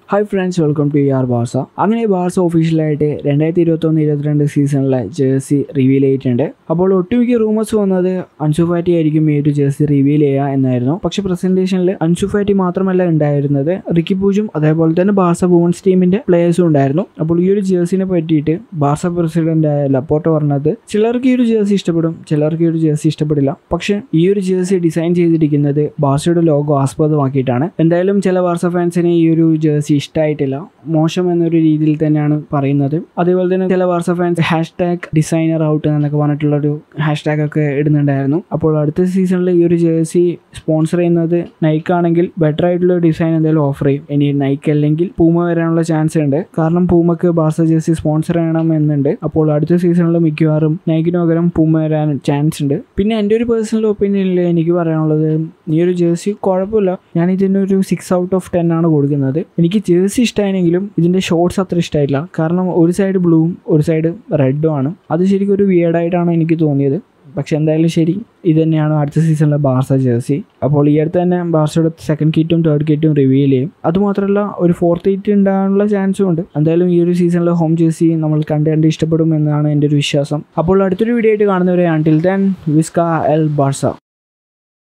hi friends welcome to our Barca അങ്ങനെ Barca ഒഫീഷ്യലായിട്ട് രണ്ടായിരത്തി ഇരുപത്തൊന്ന് ഇരുപത്തിരണ്ട് സീസണിലെ ജേഴ്സി റിവീൽ ചെയ്തിട്ടുണ്ട് അപ്പോൾ ഒട്ടുമിക്ക റൂമേഴ്സ് വന്നത് അൻസു ഫാറ്റി ആയിരിക്കും ഈ ഒരു ജേഴ്സി റിവീൽ ചെയ്യുക എന്നായിരുന്നു പക്ഷേ പ്രസന്റേഷനിൽ അൻസു ഫാറ്റി മാത്രമല്ല ഉണ്ടായിരുന്നത് റിക്കി പൂജും അതേപോലെ തന്നെ ബാർസ വുമൻസ് ടീമിന്റെ പ്ലേയേഴ്സും ഉണ്ടായിരുന്നു അപ്പോൾ ഈ ഒരു ജേഴ്സിനെ പറ്റിയിട്ട് ബാർസ പ്രസിഡന്റ് ആയ ലപ്പോർട്ട് പറഞ്ഞത് ചിലർക്ക് ഈ ഒരു ജേഴ്സി ഇഷ്ടപ്പെടും ചിലർക്ക് ഈ ഒരു ജേഴ്സി ഇഷ്ടപ്പെടില്ല പക്ഷേ ഈ ഒരു ജേഴ്സി ഡിസൈൻ ചെയ്തിരിക്കുന്നത് ബാർസയുടെ ലോഗോ ആസ്പദമാക്കിയിട്ടാണ് എന്തായാലും ചില ബാർസ ഫാൻസിന് ഈ ഒരു ജേഴ്സി ഇഷ്ടമായിട്ടില്ല മോശം എന്നൊരു രീതിയിൽ തന്നെയാണ് പറയുന്നത് അതേപോലെ തന്നെ ചില Barca fans hash tag designer out എന്നൊക്കെ പറഞ്ഞിട്ടുള്ളൊരു ഹാഷ് ടാഗ് ഒക്കെ ഇടുന്നുണ്ടായിരുന്നു അപ്പോൾ അടുത്ത സീസണിൽ ഈ ഒരു ജേഴ്സി സ്പോൺസർ ചെയ്യുന്നത് നൈക്ക് ആണെങ്കിൽ ബെറ്റർ ആയിട്ടുള്ള ഡിസൈൻ എന്തായാലും ഓഫർ ചെയ്യും ഇനി നൈക്ക് അല്ലെങ്കിൽ പൂമ വരാനുള്ള ചാൻസ് ഉണ്ട് കാരണം പൂമക്ക് ബാർസ ജേഴ്സി സ്പോൺസർ ചെയ്യണം എന്നുണ്ട് അപ്പോൾ അടുത്ത സീസണിൽ മിക്കവാറും നൈക്കിന് പകരം പൂമ വരാൻ ചാൻസ് ഉണ്ട് പിന്നെ എൻ്റെ ഒരു പേഴ്സണൽ ഒപ്പീനിയനിൽ എനിക്ക് പറയാനുള്ളത് ഈ ഒരു ജേഴ്സി കുഴപ്പമില്ല ഞാൻ ഇതിനൊരു സിക്സ് ഔട്ട് ഓഫ് ടെൻ ആണ് കൊടുക്കുന്നത് എനിക്ക് ജേഴ്സി ഇഷ്ടമായെങ്കിലും ഇതിൻ്റെ ഷോർട്സ് അത്ര ഇഷ്ടമായില്ല കാരണം ഒരു സൈഡ് ബ്ലൂവും ഒരു സൈഡ് റെഡും ആണ് അത് ശരിക്കും ഒരു വിയേഡായിട്ടാണ് എനിക്ക് തോന്നിയത് പക്ഷെ എന്തായാലും ശരി ഇത് തന്നെയാണ് അടുത്ത സീസണിലെ ബാർസ ജേഴ്സി അപ്പോൾ ഈ അടുത്ത് തന്നെ ബാർസയുടെ സെക്കൻഡ് കിറ്റും തേർഡ് കിറ്റും റിവീൽ ചെയ്യും അതുമാത്രമല്ല ഒരു ഫോർത്ത് കിറ്റ് ഉണ്ടാകാനുള്ള ചാൻസും ഉണ്ട് എന്തായാലും ഈ ഒരു സീസണിലെ ഹോം ജേഴ്സി നമ്മൾ കണ്ട് കണ്ട് ഇഷ്ടപ്പെടും എന്നാണ് എൻ്റെ ഒരു വിശ്വാസം അപ്പോൾ അടുത്തൊരു വീഡിയോ ആയിട്ട് കാണുന്നവരെ ആണ്ടിൽ ദാൻ വിസ്ക എൽ ബാർസ